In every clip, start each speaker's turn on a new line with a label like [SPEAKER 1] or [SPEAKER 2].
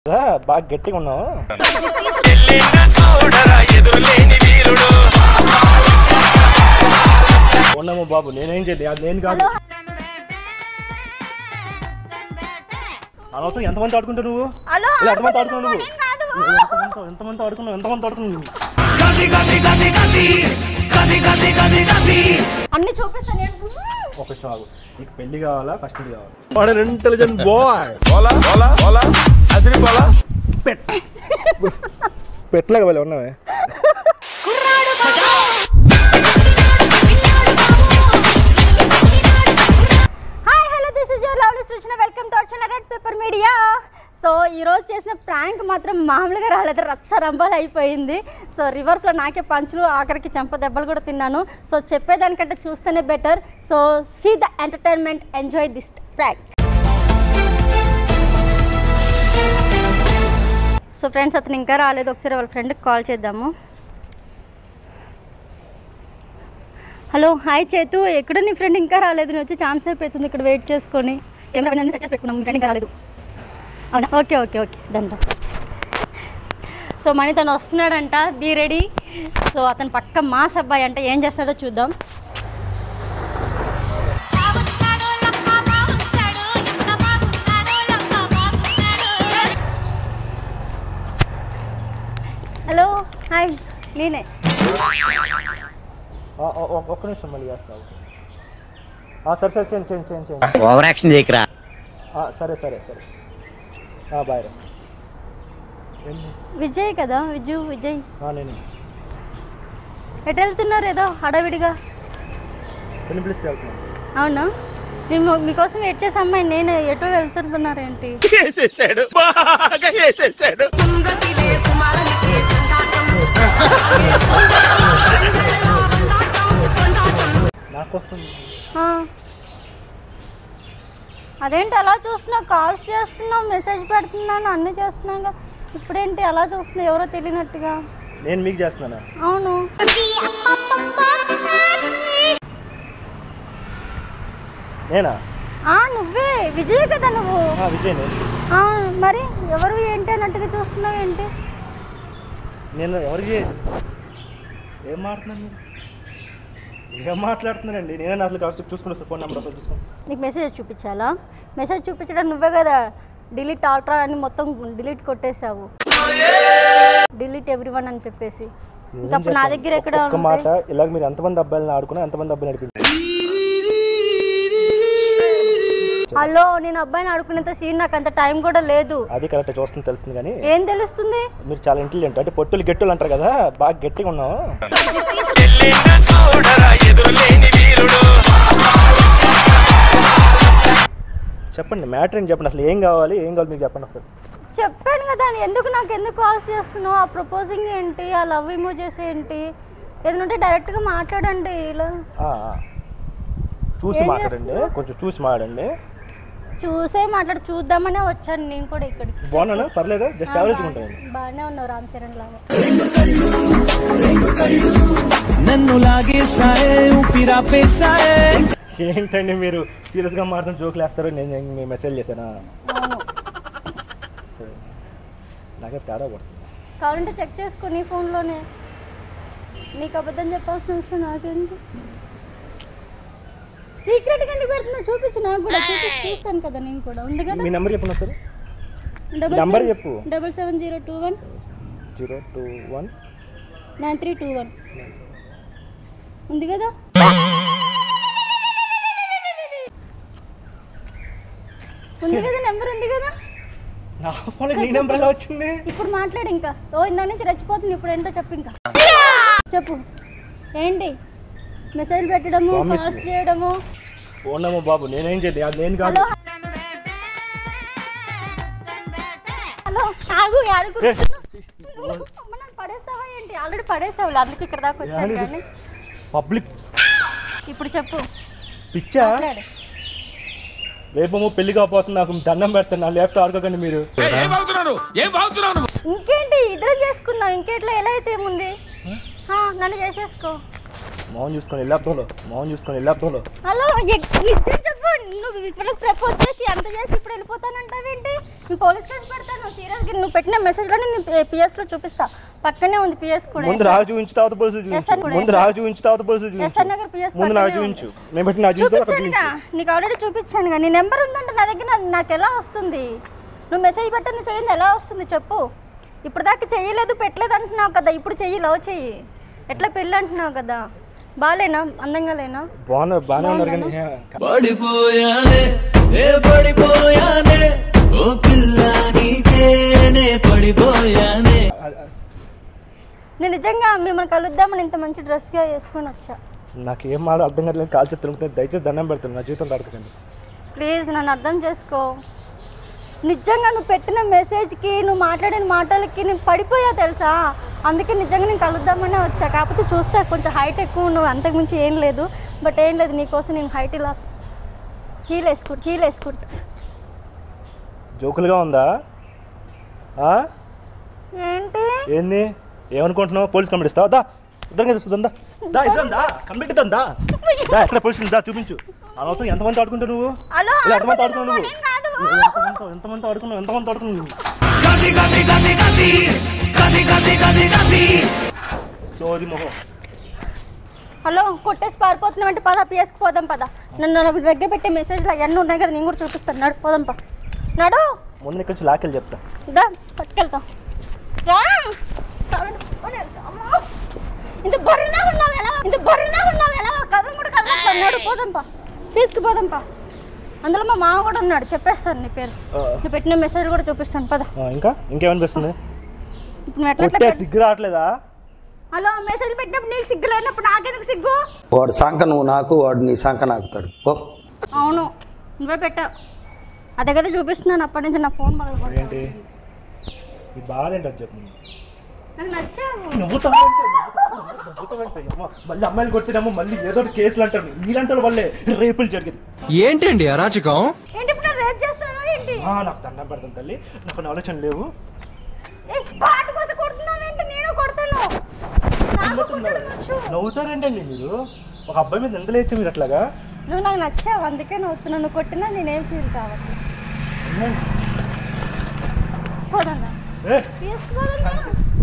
[SPEAKER 1] కదా, బాగా గట్టిగా ఉన్నావు ఉన్నాము బాబు నేనేం చేయలేదు అది నేను కాదు అనవసరం ఎంతమంది ఆడుకుంటావు నువ్వు
[SPEAKER 2] హలో
[SPEAKER 1] ఇలా ఎంతమంది ఆడుకున్నావు నువ్వు
[SPEAKER 2] నేను కాదు.
[SPEAKER 1] నువ్వు ఎంతమంది ఎంతమంది ఆడుకున్నావు ఎంతమంది ఆడుకున్నావు
[SPEAKER 2] అన్ని చూపిస్తాను నేను.
[SPEAKER 1] ఒక నిమిషం ఆగు నీకు పెళ్లి కావాలా కస్టడీ కావాలా
[SPEAKER 3] What an intelligent boy. Hola, hola, hola. Así hola.
[SPEAKER 1] పెట్టలేక వెళ్ళి ఉన్నావే
[SPEAKER 2] కుర్రాడు బాబు. Hi hello this is your lovely Srujana welcome to our channel Red Paper Media so ఈ రోజు చేసిన ప్రాంక్ మాత్రం మామూలుగా రాలేదు రచ్చ రంబాలు అయిపోయింది సో రివర్స్లో నాకే పంచులు ఆఖరికి చెంప దెబ్బలు కూడా తిన్నాను సో చెప్పేదానికంటే చూస్తేనే better so see the entertainment enjoy this prank so friends అతను ఇంకా రాలేదు ఒకసారి వాళ్ళ ఫ్రెండ్కి కాల్ చేద్దాము హలో హాయ్ చేతు ఎక్కడ నీ ఫ్రెండ్ ఇంకా రాలేదు నేను వచ్చి ఛాన్స్ అయిపోతుంది ఇక్కడ వెయిట్ చేసుకొని ఏం రావాలి సెట్ చేసి పెట్టుకున్నాం మీ ఫ్రెండ్ ఇంకా రాలేదు అవునా okay okay okay done done so Mani తను వస్తున్నాడంట బీ రెడీ సో అతను పక్క మాస్ అబ్బాయి అంటే ఏం చేస్తాడో చూద్దాం హలో హాయ్ నేనే
[SPEAKER 1] ఆ, ఆ, ఒ- ఒక్క నిమిషం మళ్ళీ చేస్తావు ఆ, సరే సరే చేయండి చేయండి చేయండి చేయండి
[SPEAKER 4] ఓవర్ యాక్షన్ చేయకరా
[SPEAKER 1] ఆ, సరే సరే సరే ఆ, బాయ్ రా ఏంటి?
[SPEAKER 2] విజయ్ కదా విజు విజయ్
[SPEAKER 1] ఆ, నేను
[SPEAKER 2] ఎటు వెళ్తున్నారు ఏదో హడావిడిగా
[SPEAKER 1] పెళ్లి పిలిస్తే వెళ్తున్నాను
[SPEAKER 2] అవునా నేను మీకోసం వెయిట్ చేసే అమ్మాయి నేను ఎటు వెళ్తున్నారేంటి
[SPEAKER 3] వేసేసాడు బాగా వేసేసాడు
[SPEAKER 1] నాకు వస్తుంది
[SPEAKER 2] ఆ. అదేంటి అలా చూస్తున్నావు కాల్స్ చేస్తున్నావు మెసేజ్ పెడుతున్నాను అన్నీ చేస్తున్నాగా ఇప్పుడేంటి అలా చూస్తున్నావు ఎవరో తెలియనట్టుగా
[SPEAKER 1] నేను మీకు చేస్తున్నానా
[SPEAKER 2] అవును
[SPEAKER 1] నేనా
[SPEAKER 2] ఆ నువ్వే విజయ్ కదా నువ్వు
[SPEAKER 1] ఆ, విజయ్ నేను
[SPEAKER 2] ఆ, మరి ఎవరు ఏంటి అన్నట్టుగా చూస్తున్నావు ఏంటి
[SPEAKER 1] నేను ఎవరికి ఏం మాట్లాడుతున్నాను మీరు ఏం మాట్లాడుతున్నానండి నేనే అసలు కావచ్చు చూసుకుని వస్తాను ఫోన్ నెంబర్ అసలు చూసుకోండి
[SPEAKER 2] నీకు మెసేజ్ చూపించాలా మెసేజ్ చూపించడం నువ్వే కదా డిలీట్ ఆల్ట్రా అని మొత్తం డిలీట్ కొట్టేశావు డిలీట్ ఎవ్రీ వన్ అని చెప్పేసి ఇంకా అప్పుడు నా దగ్గర ఎక్కడ
[SPEAKER 1] ఒక్క
[SPEAKER 2] ఉంటాయి
[SPEAKER 1] మాట ఇలాగ మీరు ఎంతమంది అబ్బాయిలను ఆడుకున్నా ఎంతమంది అబ్బాయిలు నడిపించారు
[SPEAKER 2] హలో నేను అబ్బాయిని ఆడుకునేంత సీన్ నాకు అంత టైం కూడా లేదు
[SPEAKER 1] అది కరెక్ట్ చూస్తుంది తెలుస్తుంది కానీ
[SPEAKER 2] ఏం తెలుస్తుంది
[SPEAKER 1] మీరు చాలా ఇంటెలిజెంట్ అంటే పొట్టులు గెట్టులు అంటారు కదా బాగా గట్టిగా ఉన్నావు చెప్పండి మ్యాటర్ ఏంటి చెప్పండి అసలు ఏం కావాలి ఏం కావాలి మీకు చెప్పండి ఒకసారి
[SPEAKER 2] చెప్పాను కదా ఎందుకు నాకు ఎందుకు కాల్స్ చేస్తున్నావు ఆ ప్రపోజింగ్ ఏంటి ఆ లవ్ ఇమోజెస్ ఏంటి ఏదైనా ఉంటే డైరెక్ట్గా మాట్లాడండి ఇలా
[SPEAKER 1] ఆ, ఆ. చూసి
[SPEAKER 2] ఏం
[SPEAKER 1] మాట్లాడండి
[SPEAKER 2] చేస్తున్నావు?
[SPEAKER 1] కొంచెం చూసి మాట్లాడండి
[SPEAKER 2] చూసే మాట్లాడి చూద్దామనే వచ్చాను నేను కూడా ఇక్కడికి
[SPEAKER 1] బాగున్నాను పర్లేదా జస్ట్ యావరేజ్ ఉంటాయండి
[SPEAKER 2] బాగానే ఉన్నావు రామ్ చరణ్ లాగా
[SPEAKER 5] నన్ను లాగేశాయే ఊపిరాపేశాయే
[SPEAKER 1] ఏంటండి మీరు సీరియస్గా మాత్రం జోకులు వేస్తారు నేను నేను మీ మెసేజ్ చేశానా
[SPEAKER 2] అవును
[SPEAKER 1] సరే నాకే తేడా పడుతుంది
[SPEAKER 2] కావాలంటే చెక్ చేసుకో నీ ఫోన్లోనే నీకు అబద్ధం చెప్పాల్సిన అవసరం నాకేంటి సీక్రెట్గా ఎందుకు పెడుతున్నావు చూపించు నాకు కూడా చూపించి చూస్తాను కదా నేను కూడా ఉంది కదా
[SPEAKER 1] మీ నెంబర్ చెప్పండి సార్
[SPEAKER 2] డబల్
[SPEAKER 1] నంబర్
[SPEAKER 2] సెవెన్
[SPEAKER 1] చెప్పు.
[SPEAKER 2] Double seven zero two one
[SPEAKER 1] zero two one
[SPEAKER 2] nine three two one ఉంది కదా ఉంది కదా నెంబర్ ఉంది కదా
[SPEAKER 1] నా ఫోన్ నీ నెంబర్ ఎలా వచ్చింది
[SPEAKER 2] ఇప్పుడు మాట్లాడు ఇంకా ఓ ఇందా నుంచి రెచ్చిపోతుంది ఇప్పుడు ఏంటో చెప్పు ఇంకా చెప్పు ఏంటి మెసేజ్ పెట్టడము
[SPEAKER 1] Promise
[SPEAKER 2] కాల్స్
[SPEAKER 1] me.
[SPEAKER 2] చేయడము
[SPEAKER 1] ఉన్నాము బాబు నేనేం చేయలేదు అది నేను కాదు
[SPEAKER 2] హలో హలో ఆగు ఆగు
[SPEAKER 1] ఏ.
[SPEAKER 2] నన్ను పడేస్తావా ఏంటి ఆల్రెడీ పడేస్తావు అందుకే ఇక్కడ దాకా వచ్చాను
[SPEAKER 1] యాడిది?
[SPEAKER 2] కానీ
[SPEAKER 1] పబ్లిక్
[SPEAKER 2] ఇప్పుడు చెప్పు
[SPEAKER 1] పిచ్చా
[SPEAKER 2] మాట్లాడు
[SPEAKER 1] రేపేమో పెళ్లి కాకపోతుంది నాకు దండం పెడతాను నా లేకపోతే ఆడుకోకండి మీరు
[SPEAKER 3] ఏం వాగుతున్నాను ఏం వాగుతున్నాను
[SPEAKER 2] ఇంకేంటి ఇద్దరం చేసుకుందాం ఇంకెట్లా ఎలా అయితే ఏముంది ఆ, నన్ను చేసేసుకో
[SPEAKER 1] మౌన్ చూసుకొని వెళ్ళాపుతంలో మౌన్ చూసుకొని వెళ్ళాపుతంలో
[SPEAKER 2] హలో ఎ- నిజం చెప్పు నువ్వు ఇప్పుడు ప్రపోజ్ చేసి అంత చేసి ఇప్పుడు వెళ్ళిపోతానంటావేంటి నేను పోలీస్ కేసు పెడతాను సీరియస్గా నువ్వు పెట్టిన మెసేజ్లని నేను పిఎస్లో చూపిస్తా పక్కనే ఉంది పిఎస్ కూడా
[SPEAKER 1] ముందు రాజు చూపించు తర్వాత పోలీసు
[SPEAKER 2] ఎస్
[SPEAKER 1] చూపించు
[SPEAKER 2] అని కూడా
[SPEAKER 1] ముందు
[SPEAKER 2] ఎస్
[SPEAKER 1] రాజు చూపించు తర్వాత పోలీసు
[SPEAKER 2] ఎస్ఆర్
[SPEAKER 1] చూపించు
[SPEAKER 2] నగర్ పిఎస్
[SPEAKER 1] ముందు నాకు
[SPEAKER 2] పక్కనే
[SPEAKER 1] చూపించు
[SPEAKER 2] ఉంది.
[SPEAKER 1] మేము పెట్టిన నాకు చూపించు అక్కడ
[SPEAKER 2] చూపించానుగా
[SPEAKER 1] చూపించు
[SPEAKER 2] నీకు ఆల్రెడీ చూపించానుగా నీ నెంబర్ ఉందంటే నా దగ్గర నా- నాకు ఎలా వస్తుంది నువ్వు మెసేజ్ పెట్టింది చేయండి ఎలా వస్తుంది చెప్పు ఇప్పుడు దాకా చెయ్యలేదు పెట్టలేదు అంటున్నావు కదా ఇప్పుడు చెయ్యి లవ్ చెయ్యి ఎట్లా పెళ్ళి అంటున్నావు కదా బాగాలేనా అందంగా లేనా
[SPEAKER 1] బాగున్నా బాగానే ఉన్నారు కానీ ఏ,
[SPEAKER 5] పడిపోయానే ఏ పడిపోయానే ఓ పిల్ల నీకేనే పడిపోయానే
[SPEAKER 2] నేను నిజంగా మిమ్మల్ని కలుద్దామని ఇంత మంచి డ్రెస్గా వేసుకొని వచ్చా
[SPEAKER 1] నాకు ఏం మాట అర్థం కావట్లేదు కాల్ చేతి తిరుగుతుంది దయచేసి దండం పెడుతుంది నా జీవితం అడగకండి
[SPEAKER 2] ప్లీజ్ నన్ను అర్థం చేసుకో నిజంగా నువ్వు పెట్టిన మెసేజ్కి నువ్వు మాట్లాడిన మాటలకి నేను పడిపోయా తెలుసా అందుకే నిజంగా నేను కలుద్దామనే వచ్చా కాకపోతే చూస్తే కొంచెం హైట్ ఎక్కువ నువ్వు అంతకుమించి ఏం లేదు బట్ ఏం లేదు నీకోసం నేను హైట్ ఇలా హీల్ వేసుకుంటా హీల్ వేసుకుంటా
[SPEAKER 1] జోకులుగా ఉందా ఆ?
[SPEAKER 2] ఏంటి
[SPEAKER 1] ఏంది ఏమనుకుంటున్నావు పోలీస్ కంప్లైంట్ ఇస్తావా దా ఇద్దరు చెప్తుందా దా ఇద్దరం దా కంప్లైంట్ ఇద్దాం దా దా ఎక్కడ పోలీస్ దా చూపించు అనవసరం ఎంతమంది ఆడుకుంటావు నువ్వు
[SPEAKER 2] హలో
[SPEAKER 1] ఇలా ఎంతమంది ఆడుకున్నావు నువ్వు
[SPEAKER 2] నేను కాదు.
[SPEAKER 1] నువ్వు ఎంతమంది ఎంతమంది ఆడుకున్నావు ఎంతమంది ఆడుకున్నావు
[SPEAKER 5] కసి కసి కసి కసి కసి కసి కసి కసి
[SPEAKER 1] సోది మొహం
[SPEAKER 2] హలో కొట్టేసి పారిపోతున్నామంటే పద పిఎస్కి పోదాం పద నన్ను నా దగ్గర పెట్టే మెసేజ్లు అవన్నీ ఉన్నాయి కదా నేను కూడా చూపిస్తాను నడు పోదాం పా నడు
[SPEAKER 1] ముందు ఇక్కడ నుంచి లాకెళ్ళి చెప్తా
[SPEAKER 2] దా పట్టుకెళ్తాం రా కావాలంటే పట్టుకొని వెళ్తాం. అమ్మో! ఇంత బొర్రనా ఉన్నావు ఎలా ఇంత బొర్రనా ఉన్నావు ఎలా కథం కూడా కదలన్నాడు పోదాం పా తీసుకుపోదాం పా అందులో మా మామ కూడా ఉన్నాడు చెప్పేస్తాను నీ పేరు
[SPEAKER 1] ఆ,
[SPEAKER 2] నువ్వు పెట్టిన మెసేజ్ కూడా చూపిస్తాను పద
[SPEAKER 1] ఆ, ఇంకా ఇంకేమనిపిస్తుంది
[SPEAKER 2] ఇప్పుడు నువ్వు ఎట్లా
[SPEAKER 1] కొట్టే
[SPEAKER 2] ఎట్లా
[SPEAKER 1] సిగ్గు రావట్లేదా
[SPEAKER 2] హలో మెసేజ్ పెట్టినప్పుడు నీకు సిగ్గు లేనప్పుడు నాకెందుకు సిగ్గు
[SPEAKER 4] వాడు సంక నువ్వు నాకు వాడు నీ సంక నాకుతాడు ఓ
[SPEAKER 2] అవును నువ్వే పెట్టావు అదే కదా చూపిస్తున్నాను అప్పటి నుంచి నా ఫోన్ పగలగొట్టావు.
[SPEAKER 1] ఏంటి ఈ బాధ ఏంటో చెప్పు నువ్వు.
[SPEAKER 2] నాకు నచ్చావు
[SPEAKER 1] నవ్వుతావంటే, నవ్వుతావంటే, అమ్మ, మళ్ళీ అమ్మాయిలు కొట్టినామో మళ్ళీ ఏదో ఒకటి కేసులు అంటారు మీరంటే వల్లే రేపులు జరిగింది
[SPEAKER 6] ఏంటండి అరాచకం
[SPEAKER 2] ఏంటి ఇప్పుడు నన్ను రేప్ చేస్తావా ఏంటి
[SPEAKER 1] ఆ, నాకు దండం పెడతాను తల్లి నాకు కొన్ని ఆలోచన లేవు
[SPEAKER 2] ఏ, పాట కోసం కొడుతున్నావేంటి నేను కొడతాను నాకు కొట్టడం వచ్చు
[SPEAKER 1] నవ్వుతారేంటండి మీరు ఒక అబ్బాయి మీద ఎంత లేచా మీరు అట్లాగా
[SPEAKER 2] నువ్వు నాకు నచ్చావు అందుకే నవ్వుతున్నావు నువ్వు కొట్టినా నేనేం ఫీల్ కావచ్చు పోదా
[SPEAKER 1] ఏ,
[SPEAKER 2] తీసుకోవాలన్నా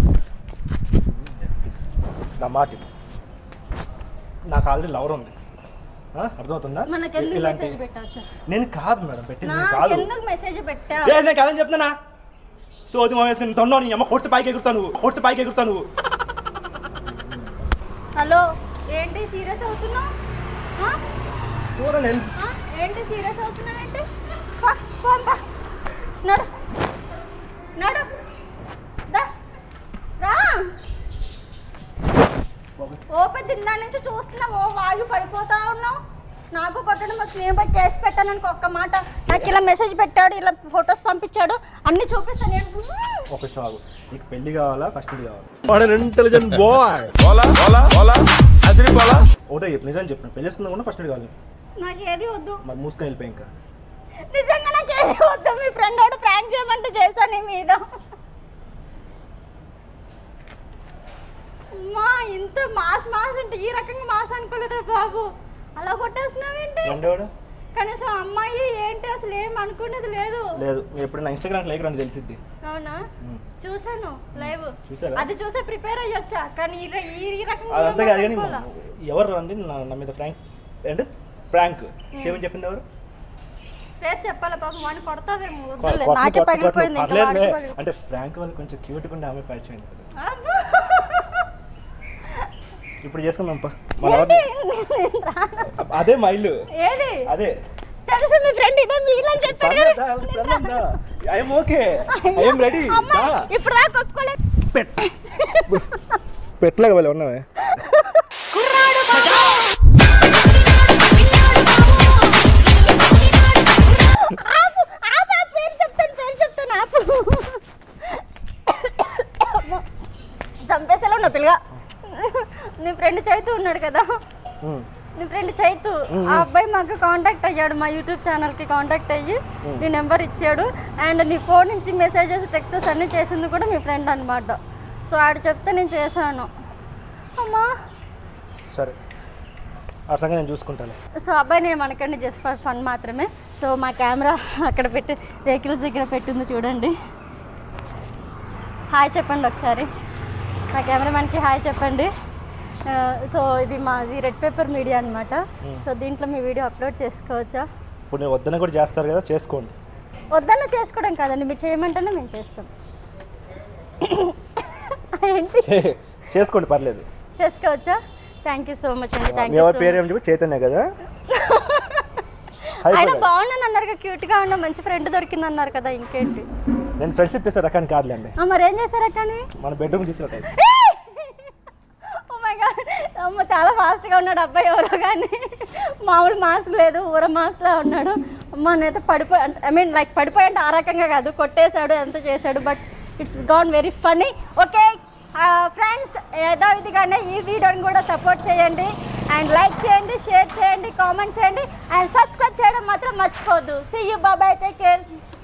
[SPEAKER 1] నా మాట ఇవ్వు. నాకు ఆల్రెడీ లవర్ ఉంది ఆ, అర్థమవుతుందా
[SPEAKER 2] మనకెందుకు
[SPEAKER 1] ఇలాంటి
[SPEAKER 2] మెసేజ్ పెట్టవచ్చు
[SPEAKER 1] నేను కాదు మేడం పెట్టింది నేను కాదు
[SPEAKER 2] నాకెందుకు మెసేజ్ పెట్టావు
[SPEAKER 1] ఏ నేను కాదని చెప్తున్నా సోది మా వేసుకుని తొండవు నీ అమ్మ కొట్టు పైకి ఎగురుతా నువ్వు కొట్టు పైకి ఎగురుతా నువ్వు
[SPEAKER 2] హలో ఏంటి సీరియస్ అవుతున్నావు ఆ?
[SPEAKER 1] చూడండి
[SPEAKER 2] ఆ? ఏంటి సీరియస్ అవుతున్నావు ఏంటి పా, పో, పా. నడు నడు దా. రా ఓపెన్ తిందా నుంచి చూస్తున్నావు ఓ వాయు పడిపోతా ఉన్నావు నాకు కొట్టడం వచ్చి నేను పోయి కేసు పెట్టాను అనుకో ఒక్క మాట నాకు ఇలా మెసేజ్ పెట్టాడు ఇలా ఫొటోస్ పంపించాడు అన్ని చూపిస్తాను నేను
[SPEAKER 1] ఒక చాలు నీకు పెళ్లి కావాలా ఫస్ట్ ఇది కావాలా
[SPEAKER 3] What an intelligent boy. Bola, bola, bola. Adri bola.
[SPEAKER 1] ఒకటే చెప్పు నిజం చెప్పిన పెళ్లి చేసుకున్నా కూడా ఫస్ట్ ఇది కావాలి
[SPEAKER 2] నాకు ఏది వద్దు
[SPEAKER 1] మరి మూసుకొని వెళ్ళిపోయి ఇంకా
[SPEAKER 2] నిజంగా నాకు ఏది వద్దు మీ ఫ్రెండ్ వాడు ప్రాంక్ చేయమంటే చేశాను నీ మీద అమ్మా ఇంత మాస్ మాస్ అంటే ఈ రకంగా మాస్ అనుకోలేదా బాబు అలా కొట్టేస్తున్నావేంటి
[SPEAKER 1] రెండోడు
[SPEAKER 2] కనీసం అమ్మాయి ఏంటి అసలు ఏం అనుకునేది లేదు
[SPEAKER 1] లేదు మీరు ఎప్పుడు నా ఇన్స్టాగ్రామ్ లైక్ రండి తెలిసిద్ది
[SPEAKER 2] అవునా చూసాను లైవ్
[SPEAKER 1] చూసారా?
[SPEAKER 2] అది చూసే ప్రిపేర్ అయ్యొచ్చా కానీ ఈ ర- ఈ ఈ రకంగా
[SPEAKER 1] అదంతా కాదు కానీ
[SPEAKER 2] అనుకోలా.
[SPEAKER 1] ఎవరు రండి నా నా మీద ఫ్రాంక్ అంటే ప్రాంక్ చేయమని చెప్పింది ఎవరు
[SPEAKER 2] పేరు చెప్పాలా పాపం వాడిని కొడతావేమో
[SPEAKER 1] కొ-
[SPEAKER 2] వద్దులే
[SPEAKER 1] కొట్టను,
[SPEAKER 2] నాకే
[SPEAKER 1] కొట్టను,
[SPEAKER 2] పగిలిపోయింది ఇంకా
[SPEAKER 1] పర్లేదులే.
[SPEAKER 2] వాడికి పగిలి-
[SPEAKER 1] అంటే ప్రాంక్ వాళ్ళు కొంచెం క్యూట్గా ఉండే ఆమె పరిచయం అయింది కదా.
[SPEAKER 2] అబ్బా.
[SPEAKER 1] ఇప్పుడు చేసుకుందాం పా మన
[SPEAKER 2] ఏంటి?
[SPEAKER 1] ఎవరిని-
[SPEAKER 2] నేను రాను.
[SPEAKER 1] అదే మా ఇల్లు
[SPEAKER 2] ఏది
[SPEAKER 1] అదే
[SPEAKER 2] తెలుసు మీ ఫ్రెండ్ ఇదే మిగిలిన చెప్పాడు
[SPEAKER 1] ఐఎమ్ ఓకే ఐఎమ్ రెడీ
[SPEAKER 2] అమ్మా, ఇప్పుడు దాకా ఒప్పుకోలేదు
[SPEAKER 1] పెట్ పెట్టలేక వాళ్ళు ఉన్నావే
[SPEAKER 2] కుర్రాడు బాబు. ఆపు, ఆపు, ఆ పేరు చెప్తాను పేరు చెప్తాను ఆపు అమ్మా, చంపేసేలా ఉన్నా పిల్లగా నీ ఫ్రెండ్ చైతు ఉన్నాడు కదా
[SPEAKER 1] ఉమ్.
[SPEAKER 2] నీ ఫ్రెండ్ చైతు ఆ అబ్బాయి మాకు కాంటాక్ట్ అయ్యాడు మా యూట్యూబ్ ఛానల్కి కాంటాక్ట్ అయ్యి నీ నెంబర్ ఇచ్చాడు అండ్ నీ ఫోన్ నుంచి మెసేజెస్ టెక్స్టెస్ అన్నీ చేసింది కూడా మీ ఫ్రెండ్ అనమాట సో ఆడు చెప్తే నేను చేశాను అమ్మా
[SPEAKER 1] సరే ఆ సంగతి నేను చూసుకుంటాను
[SPEAKER 2] సో అబ్బాయిని ఏమనకండి జస్ట్ ఫర్ ఫన్ మాత్రమే సో మా కెమెరా అక్కడ పెట్టి వెహికల్స్ దగ్గర పెట్టింది చూడండి హాయ్ చెప్పండి ఒకసారి మా కెమెరామ్యాన్కి హాయ్ చెప్పండి ఆ, సో ఇది మాది రెడ్ పేపర్ మీడియా అనమాట సో దీంట్లో మీ వీడియో అప్లోడ్ చేసుకోవచ్చా
[SPEAKER 1] ఇప్పుడు నేను వద్దన కూడా చేస్తారు కదా చేసుకోండి
[SPEAKER 2] వద్దన్న చేసుకోవడం కాదండి మీరు చేయమంటేనే మేము చేస్తాం ఏంటి
[SPEAKER 1] చే- చేసుకోండి పర్లేదు
[SPEAKER 2] చేసుకోవచ్చా థ్యాంక్ యూ సో మచ్ అండి థ్యాంక్
[SPEAKER 1] మీ
[SPEAKER 2] యూ
[SPEAKER 1] ఎవరి
[SPEAKER 2] సో
[SPEAKER 1] పేరు
[SPEAKER 2] మచ్
[SPEAKER 1] ఏమి చెప్పి చైతన్య కదా
[SPEAKER 2] ఆయన
[SPEAKER 1] అయిపోయింది.
[SPEAKER 2] బాగున్నాను అన్నారు క్యూట్గా ఉన్నా మంచి ఫ్రెండ్ దొరికింది అన్నారు కదా ఇంకేంటి
[SPEAKER 1] నేను ఫ్రెండ్షిప్ చేసే రకాన్ని కాదులేండి
[SPEAKER 2] ఆ, మరి ఏం చేశారు కానీ
[SPEAKER 1] మన బెడ్రూమ్ తీసుకెళ్తాయి
[SPEAKER 2] అమ్మ చాలా ఫాస్ట్గా ఉన్నాడు అబ్బాయి ఎవరో కానీ మామూలు మాస్క్ లేదు ఊర మాస్క్లా ఉన్నాడు అమ్మ నేనైతే పడిపోయి ఐ మీన్ లైక్ పడిపోయి అంటే ఆ రకంగా కాదు కొట్టేశాడు ఎంత చేశాడు but it's gone very funny okay friends ఏదో ఇదిగానే ఈ వీడియోని కూడా సపోర్ట్ చేయండి అండ్ లైక్ చేయండి షేర్ చేయండి కామెంట్ చేయండి అండ్ సబ్స్క్రైబ్ చేయడం మాత్రం మర్చిపోవద్దు సీ యూ బాబాయ్ టేక్ కేర్